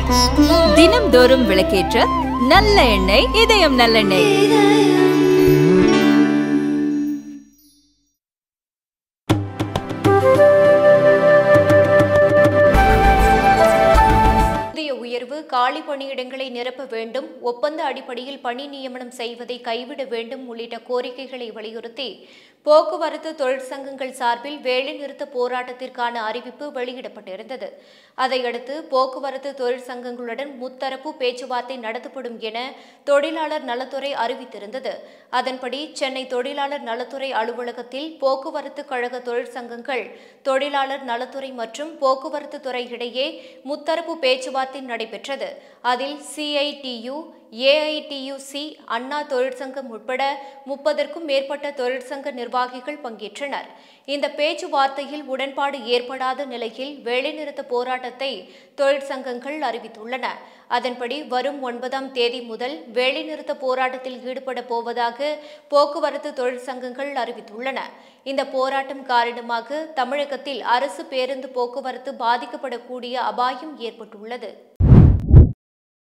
தினம்தோறும் விளக்கேற்ற நல்ல எண்ணெய் இதயம் நல்லெண்ணெய் புதிய உயர்வு காலி பணியிடங்களை நிரப்ப வேண்டும் ஒப்பந்த அடிப்படையில் பணி நியமனம் செய்வதை கைவிட வேண்டும் உள்ளிட்ட கோரிக்கைகளை வலியுறுத்தி போக்குவரத்து தொழிற்சங்கங்கள் சார்பில் வேலைநிறுத்த போராட்டத்திற்கான அறிவிப்பு வெளியிடப்பட்டிருந்தது அதையடுத்து போக்குவரத்து தொழிற்சங்கங்களுடன் முத்தரப்பு பேச்சுவார்த்தை நடத்தப்படும் என தொழிலாளர் நலத்துறை அறிவித்திருந்தது அதன்படி சென்னை தொழிலாளர் நலத்துறை அலுவலகத்தில் போக்குவரத்து கழக தொழிற்சங்கங்கள் தொழிலாளர் நலத்துறை மற்றும் போக்குவரத்து துறை இடையே முத்தரப்பு பேச்சுவார்த்தை நடைபெற்றது அதில் சிஐடியு ஏஐடியுசி அண்ணா தொழிற்சங்கம் உட்பட முப்பதற்கும் மேற்பட்ட தொழிற்சங்க நிர்வாகிகள் பங்கேற்றனர் இந்த பேச்சுவார்த்தையில் உடன்பாடு ஏற்படாத நிலையில் வேலைநிறுத்த போராட்டத்தை தொழிற்சங்கங்கள் அறிவித்துள்ளன அதன்படி வரும் ஒன்பதாம் தேதி முதல் வேலைநிறுத்த போராட்டத்தில் ஈடுபட போவதாக போக்குவரத்து தொழிற்சங்கங்கள் அறிவித்துள்ளன இந்த போராட்டம் காரணமாக தமிழகத்தில் அரசு பேருந்து போக்குவரத்து பாதிக்கப்படக்கூடிய அபாயம் ஏற்பட்டுள்ளது